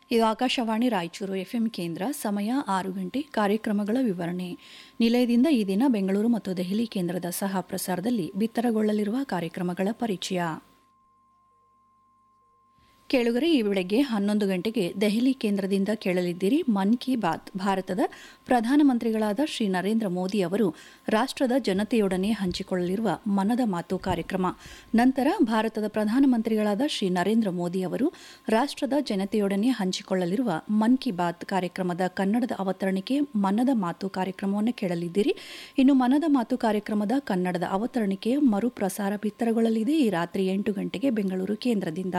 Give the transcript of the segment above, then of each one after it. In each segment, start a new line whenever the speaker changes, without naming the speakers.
ಇದು ಆಕಾಶವಾಣಿ ರಾಯಚೂರು ಎಫ್ಎಂ ಕೇಂದ್ರ ಸಮಯ ಆರು ಗಂಟೆ ಕಾರ್ಯಕ್ರಮಗಳ ವಿವರಣೆ ನಿಲಯದಿಂದ ಈ ದಿನ ಬೆಂಗಳೂರು ಮತ್ತು ದೆಹಲಿ ಕೇಂದ್ರದ ಸಹ ಪ್ರಸಾರದಲ್ಲಿ ಬಿತ್ತರಗೊಳ್ಳಲಿರುವ ಕಾರ್ಯಕ್ರಮಗಳ ಪರಿಚಯ ಕೇಳುಗರೆ ಈ ಬೆಳಗ್ಗೆ ಹನ್ನೊಂದು ಗಂಟೆಗೆ ದೆಹಲಿ ಕೇಂದ್ರದಿಂದ ಕೇಳಲಿದ್ದೀರಿ ಮನ್ ಕಿ ಬಾತ್ ಭಾರತದ ಪ್ರಧಾನಮಂತ್ರಿಗಳಾದ ಶ್ರೀ ನರೇಂದ್ರ ಮೋದಿ ಅವರು ರಾಷ್ಟ್ರದ ಜನತೆಯೊಡನೆ ಹಂಚಿಕೊಳ್ಳಲಿರುವ ಮನದ ಮಾತು ಕಾರ್ಯಕ್ರಮ ನಂತರ ಭಾರತದ ಪ್ರಧಾನಮಂತ್ರಿಗಳಾದ ಶ್ರೀ ನರೇಂದ್ರ ಮೋದಿ ಅವರು ರಾಷ್ಟ್ರದ ಜನತೆಯೊಡನೆ ಹಂಚಿಕೊಳ್ಳಲಿರುವ ಮನ್ ಕಿ ಬಾತ್ ಕಾರ್ಯಕ್ರಮದ ಕನ್ನಡದ ಅವತರಣಿಕೆ ಮನದ ಮಾತು ಕಾರ್ಯಕ್ರಮವನ್ನು ಕೇಳಲಿದ್ದೀರಿ ಇನ್ನು ಮನದ ಮಾತು ಕಾರ್ಯಕ್ರಮದ ಕನ್ನಡದ ಅವತರಣಿಕೆಯ ಮರುಪ್ರಸಾರ ಬಿತ್ತರಗೊಳ್ಳಲಿದೆ ಈ ರಾತ್ರಿ ಎಂಟು ಗಂಟೆಗೆ ಬೆಂಗಳೂರು ಕೇಂದ್ರದಿಂದ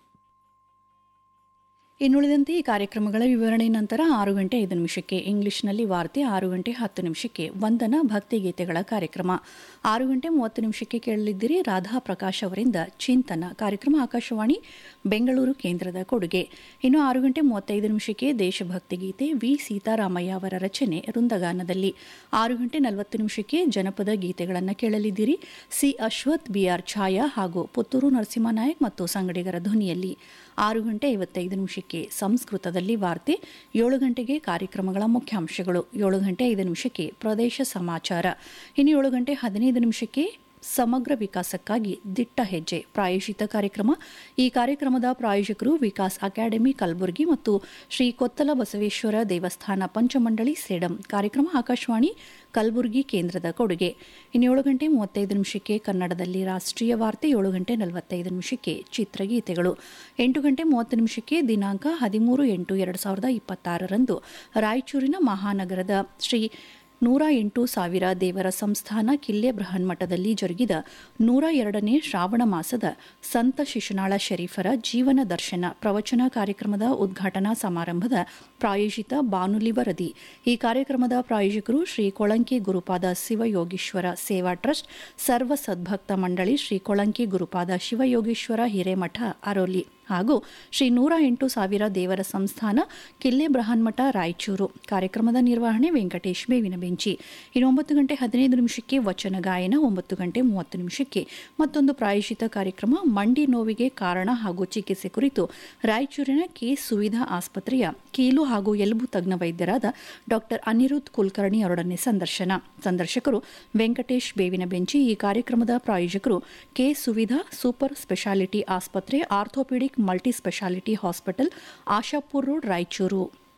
ಇನ್ನುಳಿದಂತೆ ಈ ಕಾರ್ಯಕ್ರಮಗಳ ವಿವರಣೆ ನಂತರ ಆರು ಗಂಟೆ ಐದು ನಿಮಿಷಕ್ಕೆ ಇಂಗ್ಲಿಷ್ನಲ್ಲಿ ವಾರ್ತೆ ಆರು ಗಂಟೆ ಹತ್ತು ನಿಮಿಷಕ್ಕೆ ವಂದನಾ ಭಕ್ತಿಗೀತೆಗಳ ಕಾರ್ಯಕ್ರಮ ಆರು ಗಂಟೆ ಮೂವತ್ತು ನಿಮಿಷಕ್ಕೆ ಕೇಳಲಿದ್ದೀರಿ ರಾಧಾ ಪ್ರಕಾಶ್ ಅವರಿಂದ ಚಿಂತನ ಕಾರ್ಯಕ್ರಮ ಆಕಾಶವಾಣಿ ಬೆಂಗಳೂರು ಕೇಂದ್ರದ ಕೊಡುಗೆ ಇನ್ನು ಆರು ಗಂಟೆ ಮೂವತ್ತೈದು ನಿಮಿಷಕ್ಕೆ ದೇಶಭಕ್ತಿ ಗೀತೆ ವಿ ಸೀತಾರಾಮಯ್ಯ ಅವರ ರಚನೆ ವೃಂದಗಾನದಲ್ಲಿ ಆರು ಗಂಟೆ ನಲವತ್ತು ನಿಮಿಷಕ್ಕೆ ಜನಪದ ಗೀತೆಗಳನ್ನು ಕೇಳಲಿದ್ದೀರಿ ಸಿ ಅಶ್ವಥ್ ಬಿಆರ್ ಛಾಯಾ ಹಾಗೂ ಪುತ್ತೂರು ನರಸಿಂಹನಾಯಕ್ ಮತ್ತು ಸಂಗಡಿಗರ ಧ್ವನಿಯಲ್ಲಿ ಆರು ಗಂಟೆ ಐವತ್ತೈದು ನಿಮಿಷಕ್ಕೆ ಸಂಸ್ಕೃತದಲ್ಲಿ ವಾರ್ತೆ ಏಳು ಗಂಟೆಗೆ ಕಾರ್ಯಕ್ರಮಗಳ ಮುಖ್ಯಾಂಶಗಳು ಏಳು ಗಂಟೆ ಐದು ನಿಮಿಷಕ್ಕೆ ಪ್ರದೇಶ ಸಮಾಚಾರ ಇನ್ನು ಏಳು ಗಂಟೆ ಹದಿನೈದು ನಿಮಿಷಕ್ಕೆ ಸಮಗ್ರ ವಿಕಾಸಕ್ಕಾಗಿ ದಿಟ್ಟ ಹೆಜ್ಜೆ ಪ್ರಾಯೋಜಿತ ಕಾರ್ಯಕ್ರಮ ಈ ಕಾರ್ಯಕ್ರಮದ ಪ್ರಾಯೋಜಕರು ವಿಕಾಸ್ ಅಕಾಡೆಮಿ ಕಲಬುರಗಿ ಮತ್ತು ಶ್ರೀ ಕೊತ್ತಲ ಬಸವೇಶ್ವರ ದೇವಸ್ಥಾನ ಪಂಚಮಂಡಳಿ ಸೇಡಂ ಕಾರ್ಯಕ್ರಮ ಆಕಾಶವಾಣಿ ಕಲಬುರಗಿ ಕೇಂದ್ರದ ಕೊಡುಗೆ ಇನ್ನು ಏಳು ಗಂಟೆ ಮೂವತ್ತೈದು ನಿಮಿಷಕ್ಕೆ ಕನ್ನಡದಲ್ಲಿ ರಾಷ್ಟ್ರೀಯ ವಾರ್ತೆ ಏಳು ಗಂಟೆ ನಲವತ್ತೈದು ನಿಮಿಷಕ್ಕೆ ಚಿತ್ರಗೀತೆಗಳು ಎಂಟು ಗಂಟೆ ಮೂವತ್ತು ನಿಮಿಷಕ್ಕೆ ದಿನಾಂಕ ಹದಿಮೂರು ಎಂಟು ಎರಡು ಸಾವಿರದ ಇಪ್ಪತ್ತಾರರಂದು ರಾಯಚೂರಿನ ಮಹಾನಗರದ ಶ್ರೀ ನೂರ ಎಂಟು ಸಾವಿರ ದೇವರ ಸಂಸ್ಥಾನ ಕಿಲ್ಲೆ ಬೃಹನ್ಮಠದಲ್ಲಿ ಜರುಗಿದ ನೂರ ಎರಡನೇ ಶ್ರಾವಣ ಮಾಸದ ಸಂತ ಶಿಶುನಾಳ ಶರೀಫರ ಜೀವನ ದರ್ಶನ ಪ್ರವಚನ ಕಾರ್ಯಕ್ರಮದ ಉದ್ಘಾಟನಾ ಸಮಾರಂಭದ ಪ್ರಾಯೋಜಿತ ಬಾನುಲಿ ವರದಿ ಈ ಕಾರ್ಯಕ್ರಮದ ಪ್ರಾಯೋಜಕರು ಶ್ರೀ ಕೊಳಂಕಿ ಗುರುಪಾದ ಶಿವಯೋಗೀಶ್ವರ ಸೇವಾ ಟ್ರಸ್ಟ್ ಸರ್ವ ಸದ್ಭಕ್ತ ಮಂಡಳಿ ಶ್ರೀ ಕೊಳಂಕಿ ಗುರುಪಾದ ಶಿವಯೋಗೀಶ್ವರ ಹಿರೇಮಠ ಅರೋಲಿ ಹಾಗೂ ಶ್ರೀ ನೂರ ಎಂಟು ಸಾವಿರ ದೇವರ ಸಂಸ್ಥಾನ ಕಿಲ್ಲೆ ಬೃಹನ್ಮಠ ರಾಯಚೂರು ಕಾರ್ಯಕ್ರಮದ ನಿರ್ವಹಣೆ ವೆಂಕಟೇಶ್ ಬೇವಿನ ಬೆಂಚಿ ಇನ್ನು ಒಂಬತ್ತು ಗಂಟೆ ಹದಿನೈದು ನಿಮಿಷಕ್ಕೆ ವಚನ ಗಾಯನ ಒಂಬತ್ತು ಗಂಟೆ ಮೂವತ್ತು ನಿಮಿಷಕ್ಕೆ ಮತ್ತೊಂದು ಪ್ರಾಯೋಜಿತ ಕಾರ್ಯಕ್ರಮ ಮಂಡಿ ನೋವಿಗೆ ಕಾರಣ ಹಾಗೂ ಚಿಕಿತ್ಸೆ ಕುರಿತು ರಾಯಚೂರಿನ ಕೆ ಸುವಿಧಾ ಆಸ್ಪತ್ರೆಯ ಕೀಲು ಹಾಗೂ ಎಲುಬು ತಜ್ಞ ವೈದ್ಯರಾದ ಡಾಕ್ಟರ್ ಅನಿರುದ್ಧ್ ಕುಲಕರ್ಣಿ ಅವರೊಡನೆ ಸಂದರ್ಶನ ಸಂದರ್ಶಕರು ವೆಂಕಟೇಶ್ ಬೇವಿನ ಬೆಂಚಿ ಈ ಕಾರ್ಯಕ್ರಮದ ಪ್ರಾಯೋಜಕರು ಕೆ ಸುವಿಧಾ ಸೂಪರ್ ಸ್ಪೆಷಾಲಿಟಿ ಆಸ್ಪತ್ರೆ orthopaedic multi speciality hospital Ashapur road Raichur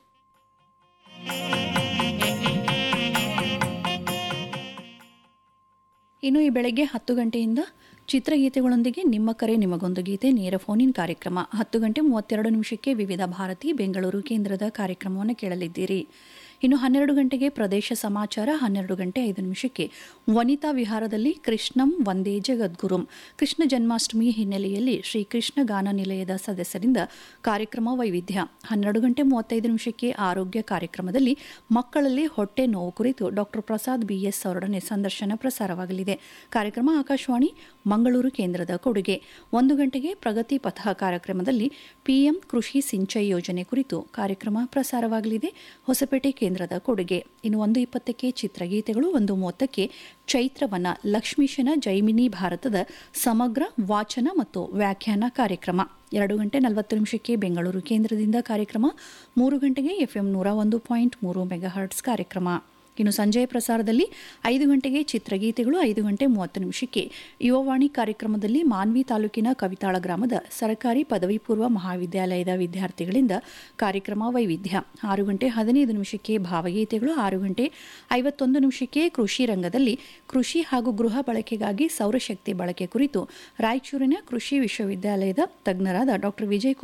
ಇನ್ನು ಈ ಬೆಳಗ್ಗೆ ಹತ್ತು ಗಂಟೆಯಿಂದ ಚಿತ್ರಗೀತೆಗಳೊಂದಿಗೆ ನಿಮ್ಮ ಕರೆ ನಿಮಗೊಂದು ಗೀತೆ ನೇರ ಫೋನಿನ್ ಕಾರ್ಯಕ್ರಮ ಹತ್ತು ಗಂಟೆ ಮೂವತ್ತೆರಡು ನಿಮಿಷಕ್ಕೆ ವಿವಿಧ ಭಾರತಿ ಬೆಂಗಳೂರು ಕೇಂದ್ರದ ಕಾರ್ಯಕ್ರಮವನ್ನು ಕೇಳಲಿದ್ದೀರಿ ಇನ್ನು ಹನ್ನೆರಡು ಗಂಟೆಗೆ ಪ್ರದೇಶ ಸಮಾಚಾರ ಹನ್ನೆರಡು ಗಂಟೆ ಐದು ನಿಮಿಷಕ್ಕೆ ವನಿತಾ ವಿಹಾರದಲ್ಲಿ ಕೃಷ್ಣಂ ವಂದೇ ಜಗದ್ಗುರುಂ ಕೃಷ್ಣ ಜನ್ಮಾಷ್ಟಮಿ ಹಿನ್ನೆಲೆಯಲ್ಲಿ ಶ್ರೀ ಕೃಷ್ಣ ಗಾನ ನಿಲಯದ ಸದಸ್ಯರಿಂದ ಕಾರ್ಯಕ್ರಮ ವೈವಿಧ್ಯ ಹನ್ನೆರಡು ಗಂಟೆ ಮೂವತ್ತೈದು ನಿಮಿಷಕ್ಕೆ ಆರೋಗ್ಯ ಕಾರ್ಯಕ್ರಮದಲ್ಲಿ ಮಕ್ಕಳಲ್ಲಿ ಹೊಟ್ಟೆ ನೋವು ಕುರಿತು ಡಾಕ್ಟರ್ ಪ್ರಸಾದ್ ಬಿಎಸ್ ಅವರೊಡನೆ ಸಂದರ್ಶನ ಪ್ರಸಾರವಾಗಲಿದೆ ಕಾರ್ಯಕ್ರಮ ಆಕಾಶವಾಣಿ ಮಂಗಳೂರು ಕೇಂದ್ರದ ಕೊಡುಗೆ ಒಂದು ಗಂಟೆಗೆ ಪ್ರಗತಿ ಪಥ ಕಾರ್ಯಕ್ರಮದಲ್ಲಿ ಪಿಎಂ ಕೃಷಿ ಸಿಂಚೈ ಯೋಜನೆ ಕುರಿತು ಕಾರ್ಯಕ್ರಮ ಪ್ರಸಾರವಾಗಲಿದೆ ಹೊಸಪೇಟೆ ಕೇಂದ್ರದ ಕೊಡುಗೆ ಇನ್ನು ಒಂದು ಇಪ್ಪತ್ತಕ್ಕೆ ಚಿತ್ರಗೀತೆಗಳು ಒಂದು ಮೂವತ್ತಕ್ಕೆ ಚೈತ್ರವನ ಲಕ್ಷ್ಮೀಶನ ಜೈಮಿನಿ ಭಾರತದ ಸಮಗ್ರ ವಾಚನ ಮತ್ತು ವ್ಯಾಖ್ಯಾನ ಕಾರ್ಯಕ್ರಮ ಎರಡು ಗಂಟೆ ನಲವತ್ತು ನಿಮಿಷಕ್ಕೆ ಬೆಂಗಳೂರು ಕೇಂದ್ರದಿಂದ ಕಾರ್ಯಕ್ರಮ ಮೂರು ಗಂಟೆಗೆ ಎಫ್ಎಂ ನೂರ ಒಂದು ಪಾಯಿಂಟ್ ಮೂರು ಮೆಗಾಹರ್ಟ್ಸ್ ಕಾರ್ಯಕ್ರಮ ಇನ್ನು ಸಂಜೆಯ ಪ್ರಸಾರದಲ್ಲಿ ಐದು ಗಂಟೆಗೆ ಚಿತ್ರಗೀತೆಗಳು ಐದು ಗಂಟೆ ಮೂವತ್ತು ನಿಮಿಷಕ್ಕೆ ಯುವವಾಣಿ ಕಾರ್ಯಕ್ರಮದಲ್ಲಿ ಮಾನ್ವಿ ತಾಲೂಕಿನ ಕವಿತಾಳ ಗ್ರಾಮದ ಸರ್ಕಾರಿ ಪದವಿ ಪೂರ್ವ ಮಹಾವಿದ್ಯಾಲಯದ ವಿದ್ಯಾರ್ಥಿಗಳಿಂದ ಕಾರ್ಯಕ್ರಮ ವೈವಿಧ್ಯ ಆರು ಗಂಟೆ ಹದಿನೈದು ನಿಮಿಷಕ್ಕೆ ಭಾವಗೀತೆಗಳು ಆರು ಗಂಟೆ ಐವತ್ತೊಂದು ನಿಮಿಷಕ್ಕೆ ಕೃಷಿ ರಂಗದಲ್ಲಿ ಕೃಷಿ ಹಾಗೂ ಗೃಹ ಬಳಕೆಗಾಗಿ ಸೌರಶಕ್ತಿ ಬಳಕೆ ಕುರಿತು ರಾಯಚೂರಿನ ಕೃಷಿ ವಿಶ್ವವಿದ್ಯಾಲಯದ ತಜ್ಞರಾದ ಡಾಕ್ಟರ್ ವಿಜಯ್